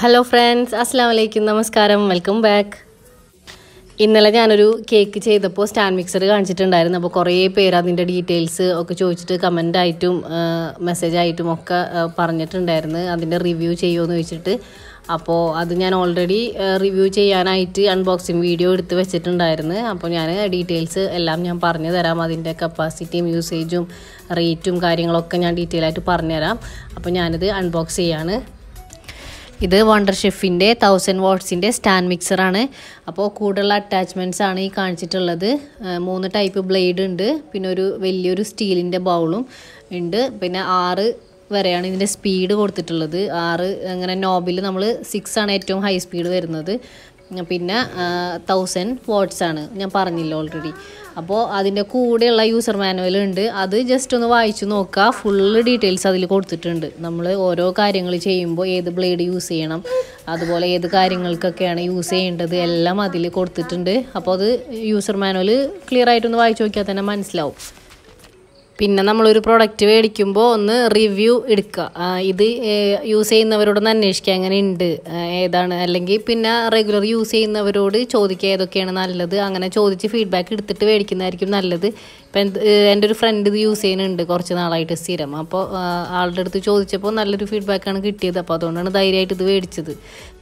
Hello friends അസ്സാം വലൈക്കും നമസ്കാരം വെൽക്കം ബാക്ക് ഇന്നലെ ഞാനൊരു കേക്ക് ചെയ്തപ്പോൾ സ്റ്റാൻഡ് മിക്സർ കാണിച്ചിട്ടുണ്ടായിരുന്നു അപ്പോൾ കുറേ പേര് അതിൻ്റെ ഡീറ്റെയിൽസ് ഒക്കെ ചോദിച്ചിട്ട് കമൻ്റ് ആയിട്ടും മെസ്സേജ് ആയിട്ടും ഒക്കെ ആ, പറഞ്ഞിട്ടുണ്ടായിരുന്നു അതിൻ്റെ റിവ്യൂ ചെയ്യുമോ എന്ന് ചോദിച്ചിട്ട് അപ്പോൾ അത് ഞാൻ ഓൾറെഡി റിവ്യൂ ചെയ്യാനായിട്ട് അൺബോക്സിങ് വീഡിയോ എടുത്ത് വെച്ചിട്ടുണ്ടായിരുന്നു അപ്പോൾ ഞാൻ ഡീറ്റെയിൽസ് എല്ലാം ഞാൻ പറഞ്ഞു തരാം അതിൻ്റെ കപ്പാസിറ്റിയും യൂസേജും റേറ്റും കാര്യങ്ങളൊക്കെ ഞാൻ ഡീറ്റെയിൽ ആയിട്ട് പറഞ്ഞുതരാം അപ്പോൾ ഞാനിത് അൺബോക്സ് ചെയ്യാണ് ഇത് വണ്ടർ ഷെഫിൻ്റെ തൗസൻഡ് വാട്ട്സിൻ്റെ സ്റ്റാൻഡ് മിക്സറാണ് അപ്പോൾ കൂടുതലുള്ള അറ്റാച്ച്മെൻറ്റ്സ് ആണ് ഈ കാണിച്ചിട്ടുള്ളത് ആ, മൂന്ന് ടൈപ്പ് ബ്ലേഡ് ഉണ്ട് പിന്നെ ഒരു വലിയൊരു സ്റ്റീലിൻ്റെ ബൗളും ഉണ്ട് പിന്നെ ആറ് വരെയാണ് ഇതിൻ്റെ സ്പീഡ് കൊടുത്തിട്ടുള്ളത് ആറ് അങ്ങനെ നോബിൽ നമ്മൾ സിക്സ് ആണ് ഏറ്റവും ഹൈ സ്പീഡ് വരുന്നത് പിന്നെ തൗസൻഡ് വാട്ട്സ് ആണ് ഞാൻ പറഞ്ഞില്ല ഓൾറെഡി അപ്പോൾ അതിൻ്റെ കൂടെയുള്ള യൂസർ മാനുവൽ ഉണ്ട് അത് ജസ്റ്റ് ഒന്ന് വായിച്ചു നോക്കുക ഫുള്ള് ഡീറ്റെയിൽസ് അതിൽ കൊടുത്തിട്ടുണ്ട് നമ്മൾ ഓരോ കാര്യങ്ങൾ ചെയ്യുമ്പോൾ ഏത് ബ്ലേഡ് യൂസ് ചെയ്യണം അതുപോലെ ഏത് കാര്യങ്ങൾക്കൊക്കെയാണ് യൂസ് ചെയ്യേണ്ടത് എല്ലാം അതിൽ കൊടുത്തിട്ടുണ്ട് അപ്പോൾ അത് യൂസർ മാനുവൽ ക്ലിയർ ആയിട്ടൊന്ന് വായിച്ചു നോക്കിയാൽ തന്നെ മനസ്സിലാവും പിന്നെ നമ്മളൊരു പ്രോഡക്റ്റ് മേടിക്കുമ്പോൾ ഒന്ന് റിവ്യൂ എടുക്കുക ആ, ഇത് യൂസ് ചെയ്യുന്നവരോടൊന്ന് അന്വേഷിക്കുക എങ്ങനെ ഉണ്ട് ആ, ഏതാണ് അല്ലെങ്കിൽ പിന്നെ റെഗുലർ യൂസ് ചെയ്യുന്നവരോട് ചോദിക്കുക ഏതൊക്കെയാണ് നല്ലത് അങ്ങനെ ചോദിച്ച് ഫീഡ്ബാക്ക് എടുത്തിട്ട് മേടിക്കുന്നതായിരിക്കും നല്ലത് ഇപ്പം എന്ത് എൻ്റെ ഒരു ഫ്രണ്ട് ഇത് യൂസ് ചെയ്യുന്നുണ്ട് കുറച്ച് നാളായിട്ട് സ്ഥിരം അപ്പോൾ ആ, ആളുടെ അടുത്ത് ചോദിച്ചപ്പോൾ നല്ലൊരു ഫീഡ്ബാക്കാണ് കിട്ടിയത് അപ്പോൾ അതുകൊണ്ടാണ് ധൈര്യമായിട്ട് ഇത് മേടിച്ചത്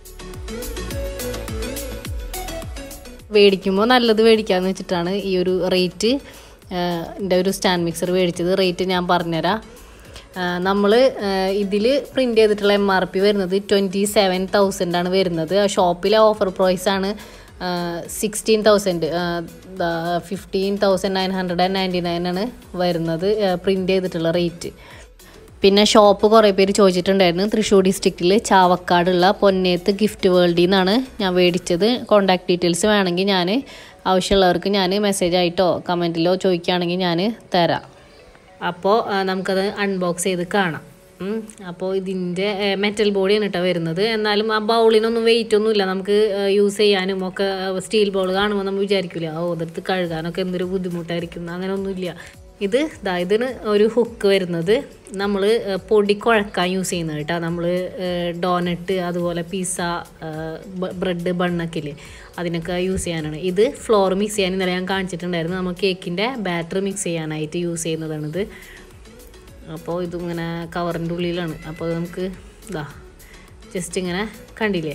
മേടിക്കുമ്പോൾ നല്ലത് മേടിക്കാന്ന് വെച്ചിട്ടാണ് ഈ ഒരു റേറ്റ് എൻ്റെ ഒരു സ്റ്റാൻഡ് മിക്സർ മേടിച്ചത് റേറ്റ് ഞാൻ പറഞ്ഞുതരാം നമ്മൾ ഇതിൽ പ്രിൻ്റ് ചെയ്തിട്ടുള്ള എം ആർ പി വരുന്നത് ട്വൻറ്റി സെവൻ തൗസൻഡ് ആണ് വരുന്നത് ഷോപ്പിലെ ഓഫർ പ്രൈസ് ആണ് sixteen thousand fifteen thousand nine hundred and ninety nine ആണ് വരുന്നത് പ്രിൻ്റ് ചെയ്തിട്ടുള്ള റേറ്റ് പിന്നെ ഷോപ്പ് കുറേ പേര് ചോദിച്ചിട്ടുണ്ടായിരുന്നു തൃശ്ശൂർ ഡിസ്ട്രിക്റ്റിൽ ചാവക്കാടുള്ള പൊന്നേത്ത് ഗിഫ്റ്റ് വേൾഡിൽ നിന്നാണ് ഞാൻ മേടിച്ചത് കോൺടാക്ട് ഡീറ്റെയിൽസ് വേണമെങ്കിൽ ഞാൻ ആവശ്യമുള്ളവർക്ക് ഞാൻ മെസ്സേജ് ആയിട്ടോ കമൻറ്റിലോ ചോദിക്കുകയാണെങ്കിൽ ഞാൻ തരാം അപ്പോൾ ആ, നമുക്കത് അൺബോക്സ് ചെയ്ത് കാണാം ഉം. അപ്പോൾ ഇതിൻ്റെ മെറ്റൽ ബോഡിയാണ് കേട്ടോ വരുന്നത് എന്നാലും ആ ബൗളിനൊന്നും വെയിറ്റ് ഒന്നുമില്ല നമുക്ക് യൂസ് ചെയ്യാനും ഒക്കെ സ്റ്റീൽ ബൗൾ കാണുമ്പോൾ നമ്മൾ വിചാരിക്കില്ല ഓ ഇതെടുത്ത് കഴുകാനൊക്കെ എന്തൊരു ബുദ്ധിമുട്ടായിരിക്കും അങ്ങനെ ഒന്നുമില്ല ഇത് ദാ ഇതിന് ഒരു ഹുക്ക് വരുന്നത് നമ്മൾ പൊടി കുഴക്കാൻ യൂസ് ചെയ്യുന്നത് കേട്ടോ നമ്മൾ ഡോനട്ട് അതുപോലെ പിസ്സ ബ്രെഡ് ബണ്ണക്കില്ലേ അതിനൊക്കെ യൂസ് ചെയ്യാനാണ് ഇത് ഫ്ലോർ മിക്സ് ചെയ്യാൻ ഇന്നലെ ഞാൻ കാണിച്ചിട്ടുണ്ടായിരുന്നു നമ്മൾ കേക്കിൻ്റെ ബാറ്റർ മിക്സ് ചെയ്യാനായിട്ട് യൂസ് ചെയ്യുന്നതാണിത് അപ്പോൾ ഇതിങ്ങനെ കവറിൻ്റെ ഉള്ളിലാണ് അപ്പോൾ നമുക്ക് ഇതാ ജസ്റ്റ് ഇങ്ങനെ കണ്ടില്ലേ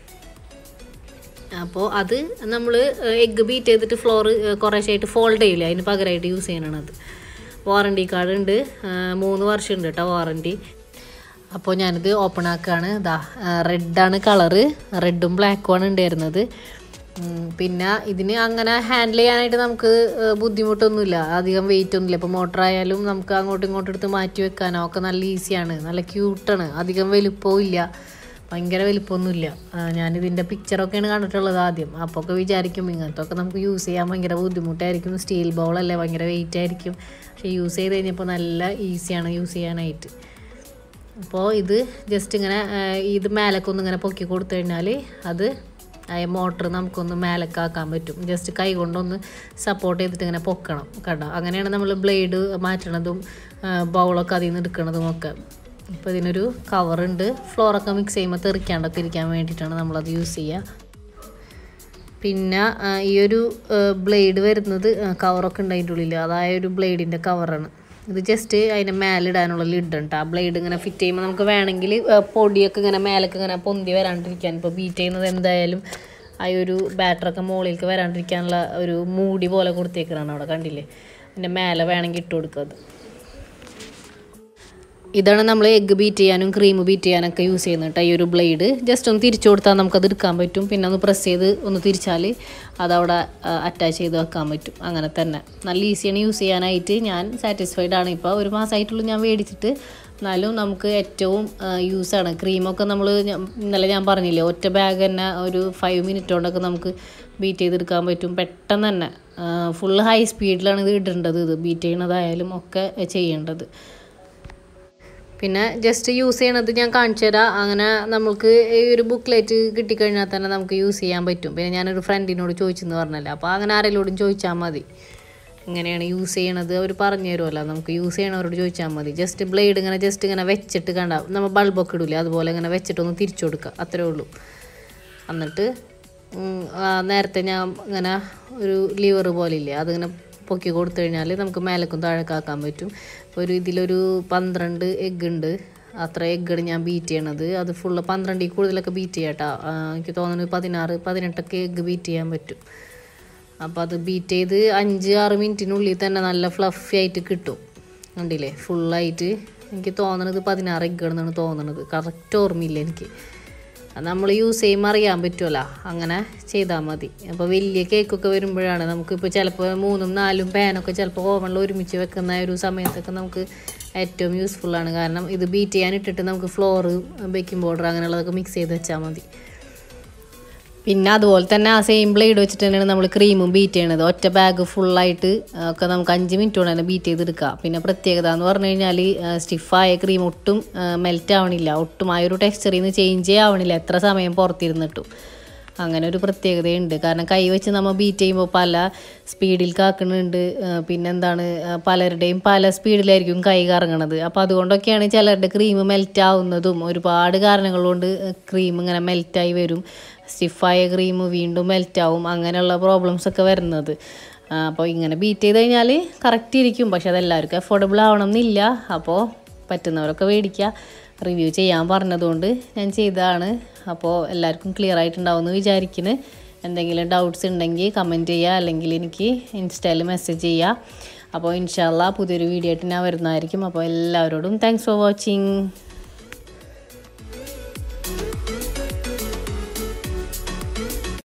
അപ്പോൾ അത് നമ്മൾ എഗ്ഗ് ബീറ്റ് ചെയ്തിട്ട് ഫ്ലോർ കുറേശ്ശായിട്ട് ഫോൾഡ് ചെയ്യില്ലേ അതിന് പകരമായിട്ട് യൂസ് ചെയ്യണത് അത് വാറണ്ടി കാർഡ് ഉണ്ട് ആ, മൂന്ന് വർഷം ഉണ്ട് കേട്ടോ വാറണ്ടി അപ്പോൾ ഞാനിത് ഓപ്പൺ ആക്കുകയാണ് ഇതാ റെഡാണ് കളറ് റെഡും ബ്ലാക്കും ആണ് ഉണ്ടായിരുന്നത് ഉം, പിന്നെ ഇതിന് അങ്ങനെ ഹാൻഡിൽ ചെയ്യാനായിട്ട് നമുക്ക് ആ, ബുദ്ധിമുട്ടൊന്നുമില്ല അധികം വെയിറ്റ് ഒന്നുമില്ല ഇപ്പോൾ മോട്ടർ ആയാലും നമുക്ക് അങ്ങോട്ടും ഇങ്ങോട്ടും എടുത്ത് മാറ്റി വെക്കാനോ ഒക്കെ നല്ല ഈസിയാണ് നല്ല ക്യൂട്ടാണ് അധികം വലുപ്പവും ഇല്ല ഭയങ്കര വലിപ്പമൊന്നുമില്ല ആ, ഞാനിതിൻ്റെ പിക്ചറൊക്കെയാണ് കണ്ടിട്ടുള്ളത് ആദ്യം അപ്പോൾ ഒക്കെ വിചാരിക്കും ഇങ്ങനത്തെ ഒക്കെ നമുക്ക് യൂസ് ചെയ്യാൻ ഭയങ്കര ബുദ്ധിമുട്ടായിരിക്കും സ്റ്റീൽ ബൗളല്ലേ ഭയങ്കര വെയിറ്റ് ആയിരിക്കും പക്ഷേ യൂസ് ചെയ്ത് കഴിഞ്ഞപ്പോൾ നല്ല ഈസിയാണ് യൂസ് ചെയ്യാനായിട്ട് അപ്പോൾ ഇത് ജസ്റ്റ് ഇങ്ങനെ ആ, ഇത് മേലക്കൊന്ന് ഇങ്ങനെ പൊക്കി കൊടുത്തു കഴിഞ്ഞാൽ അത് ആ മോട്ടർ നമുക്കൊന്ന് മേലക്കാക്കാൻ പറ്റും ജസ്റ്റ് കൈ കൊണ്ടൊന്ന് സപ്പോർട്ട് ചെയ്തിട്ട് ഇങ്ങനെ പൊക്കണം കണ്ടോ അങ്ങനെയാണ് നമ്മൾ ബ്ലേഡ് മാറ്റണതും ബൗളൊക്കെ അതിൽ നിന്ന് എടുക്കണതും ഒക്കെ ഇപ്പോൾ ഇതിനൊരു കവറുണ്ട് ഫ്ലോറൊക്കെ മിക്സ് ചെയ്യുമ്പോൾ തെറിക്കാണ്ടൊക്കെ ഇരിക്കാൻ വേണ്ടിയിട്ടാണ് നമ്മളത് യൂസ് ചെയ്യുക പിന്നെ ആ, ഈ ഒരു ബ്ലേഡ് വരുന്നത് കവറൊക്കെ ഉണ്ട് അതിൻ്റെ ഉള്ളിൽ അതായ ഒരു ബ്ലേഡിൻ്റെ കവറാണ് ഇത് ജസ്റ്റ് അതിൻ്റെ മേലിടാനുള്ള ലിഡ് ഉണ്ട് ആ ബ്ലേഡ് ഇങ്ങനെ ഫിറ്റ് ചെയ്യുമ്പോൾ നമുക്ക് വേണമെങ്കിൽ ആ, പൊടിയൊക്കെ ഇങ്ങനെ മേലൊക്കെ ഇങ്ങനെ പൊന്തി വരാണ്ടിരിക്കാൻ ഇപ്പോൾ ബീറ്റ് ചെയ്യുന്നത് എന്തായാലും ആ ഒരു ബാറ്ററൊക്കെ മുകളിലേക്ക് വരാണ്ടിരിക്കാനുള്ള ഒരു മൂടി പോലെ കൊടുത്തേക്കാണ് അവിടെ കണ്ടില്ലേ അതിൻ്റെ മേലെ വേണമെങ്കിൽ ഇട്ട് കൊടുക്കുക അത് ഇതാണ് നമ്മൾ എഗ്ഗ് ബീറ്റ് ചെയ്യാനും ക്രീം ബീറ്റ് ചെയ്യാനൊക്കെ യൂസ് ചെയ്യുന്നത് കേട്ടോ ഈ ഒരു ബ്ലേഡ് ജസ്റ്റ് ഒന്ന് തിരിച്ചു കൊടുത്താൽ നമുക്കത് എടുക്കാൻ പറ്റും പിന്നെ ഒന്ന് പ്രസ് ചെയ്ത് ഒന്ന് തിരിച്ചാൽ അതവിടെ അറ്റാച്ച് ചെയ്ത് വെക്കാൻ പറ്റും അങ്ങനെ തന്നെ നല്ല ഈസിയാണ് യൂസ് ചെയ്യാനായിട്ട് ഞാൻ സാറ്റിസ്ഫൈഡ് ആണ് ഇപ്പോൾ ഒരു മാസമായിട്ടുള്ളൂ ഞാൻ മേടിച്ചിട്ട് എന്നാലും നമുക്ക് ഏറ്റവും യൂസാണ് ക്രീമൊക്കെ നമ്മൾ ഇന്നലെ ഞാൻ പറഞ്ഞില്ലേ ഒറ്റ ബാഗ് തന്നെ ഒരു ഫൈവ് മിനിറ്റ് കൊണ്ടൊക്കെ നമുക്ക് ബീറ്റ് ചെയ്തെടുക്കാൻ പറ്റും പെട്ടെന്ന് തന്നെ ഫുള്ള് ഹൈ സ്പീഡിലാണ് ഇത് ഇടേണ്ടത് ഇത് ബീറ്റ് ചെയ്യണതായാലും ഒക്കെ ചെയ്യേണ്ടത് പിന്നെ ജസ്റ്റ് യൂസ് ചെയ്യണത് ഞാൻ കാണിച്ചു തരാം അങ്ങനെ നമുക്ക് ഈ ഒരു ബുക്ക്ലെറ്റ് കിട്ടിക്കഴിഞ്ഞാൽ തന്നെ നമുക്ക് യൂസ് ചെയ്യാൻ പറ്റും പിന്നെ ഞാനൊരു ഫ്രണ്ടിനോട് ചോദിച്ചെന്ന് പറഞ്ഞല്ലോ അപ്പോൾ അങ്ങനെ ആരെങ്കിലും ചോദിച്ചാൽ മതി ഇങ്ങനെയാണ് യൂസ് ചെയ്യണത് അവർ പറഞ്ഞു തരുമല്ലോ നമുക്ക് യൂസ് ചെയ്യണവരോട് ചോദിച്ചാൽ മതി ജസ്റ്റ് ബ്ലേഡ് ഇങ്ങനെ ജസ്റ്റ് ഇങ്ങനെ വെച്ചിട്ട് കണ്ട നമ്മൾ ബൾബൊക്കെ ഇടില്ലേ അതുപോലെ ഇങ്ങനെ വെച്ചിട്ടൊന്ന് തിരിച്ചു കൊടുക്കുക അത്രേ ഉള്ളൂ എന്നിട്ട് ഉം, ആ നേരത്തെ ഞാൻ ഇങ്ങനെ ഒരു ലിവർ പോലെ ഇല്ലേ അതിങ്ങനെ പൊക്കി കൊടുത്തു കഴിഞ്ഞാൽ നമുക്ക് മേലക്കും താഴേക്കും ആക്കാൻ പറ്റും ഇപ്പോൾ ഒരു ഇതിലൊരു പന്ത്രണ്ട് എഗ്ഗ് ഉണ്ട് അത്ര എഗ്ഗാണ് ഞാൻ ബീറ്റ് ചെയ്യണത് അത് ഫുള്ള് പന്ത്രണ്ടിൽ കൂടുതലൊക്കെ ബീറ്റ് ചെയ്യാം കേട്ടോ ആ, എനിക്ക് തോന്നുന്നു പതിനാറ് പതിനെട്ടൊക്കെ എഗ്ഗ് ബീറ്റ് ചെയ്യാൻ പറ്റും അപ്പോൾ അത് ബീറ്റ് ചെയ്ത് അഞ്ച് ആറ് മിനിറ്റിനുള്ളിൽ തന്നെ നല്ല ഫ്ലഫി ആയിട്ട് കിട്ടും കണ്ടില്ലേ ഫുള്ളായിട്ട് എനിക്ക് തോന്നണത് പതിനാറ് എഗ്ഗാണെന്നാണ് തോന്നണത് കറക്റ്റ് ഓർമ്മയില്ല എനിക്ക് അത് നമ്മൾ യൂസ് ചെയ്യുമ്പോൾ അറിയാൻ പറ്റുമല്ലോ അങ്ങനെ ചെയ്താൽ മതി അപ്പോൾ വലിയ കേക്കൊക്കെ വരുമ്പോഴാണ് നമുക്കിപ്പോൾ ചിലപ്പോൾ മൂന്നും നാലും പാനൊക്കെ ചിലപ്പോൾ ഓവണിൽ ഒരുമിച്ച് വെക്കുന്ന ഒരു സമയത്തൊക്കെ നമുക്ക് ഏറ്റവും യൂസ്ഫുള്ളാണ് കാരണം ഇത് ബീറ്റ് ചെയ്യാൻ ഇട്ടിട്ട് നമുക്ക് ഫ്ലോറ് ബേക്കിംഗ് പൗഡർ അങ്ങനെയുള്ളതൊക്കെ മിക്സ് ചെയ്ത് വെച്ചാൽ മതി പിന്നെ അതുപോലെ തന്നെ ആ സെയിം ബ്ലേഡ് വെച്ചിട്ട് തന്നെയാണ് നമ്മൾ ക്രീമും ബീറ്റ് ചെയ്യണത് ഒറ്റ ബാഗ് ഫുള്ളായിട്ട് ഒക്കെ നമുക്ക് അഞ്ച് മിനിറ്റ് കൊണ്ട് തന്നെ ബീറ്റ് ചെയ്തെടുക്കാം പിന്നെ പ്രത്യേകത എന്ന് പറഞ്ഞു കഴിഞ്ഞാൽ സ്റ്റിഫായ ക്രീം ഒട്ടും മെൽറ്റ് ആവണില്ല ഒട്ടും ആ ഒരു ടെക്സ്ചറിൽ നിന്ന് ചേഞ്ചേ ആവണില്ല എത്ര സമയം പുറത്തിരുന്നിട്ടും അങ്ങനെ ഒരു പ്രത്യേകതയുണ്ട് കാരണം കൈ വെച്ച് നമ്മൾ ബീറ്റ് ചെയ്യുമ്പോൾ പല സ്പീഡിൽ കാക്കുന്നുണ്ട് പിന്നെന്താണ് ആ, പലരുടെയും പല സ്പീഡിലായിരിക്കും കൈ കറങ്ങണത് അപ്പോൾ അതുകൊണ്ടൊക്കെയാണ് ചിലരുടെ ക്രീം മെൽറ്റ് ആവുന്നതും ഒരുപാട് കാരണങ്ങൾ കൊണ്ട് ക്രീം ഇങ്ങനെ മെൽറ്റായി വരും സ്റ്റിഫായ ക്രീം വീണ്ടും മെൽറ്റ് ആവും അങ്ങനെയുള്ള പ്രോബ്ലംസ് ഒക്കെ വരുന്നത് ആ, അപ്പോൾ ഇങ്ങനെ ബീറ്റ് ചെയ്ത് കഴിഞ്ഞാൽ കറക്റ്റ് ഇരിക്കും പക്ഷെ അതെല്ലാവർക്കും അഫോർഡബിൾ ആവണം എന്നില്ല അപ്പോൾ പറ്റുന്നവരൊക്കെ മേടിക്കുക റിവ്യൂ ചെയ്യാൻ പറഞ്ഞതുകൊണ്ട് ഞാൻ ചെയ്തതാണ് അപ്പോൾ എല്ലാവർക്കും ക്ലിയർ ആയിട്ടുണ്ടാവും എന്ന് വിചാരിക്കുന്നു എന്തെങ്കിലും ഡൗട്ട്സ് ഉണ്ടെങ്കിൽ കമൻറ്റ് ചെയ്യുക അല്ലെങ്കിൽ എനിക്ക് ഇൻസ്റ്റയിൽ മെസ്സേജ് ചെയ്യുക അപ്പോൾ ഇൻഷാല്ല പുതിയൊരു വീഡിയോ ആയിട്ട് ഞാൻ വരുന്നതായിരിക്കും അപ്പോൾ എല്ലാവരോടും താങ്ക്സ് ഫോർ വാച്ചിങ്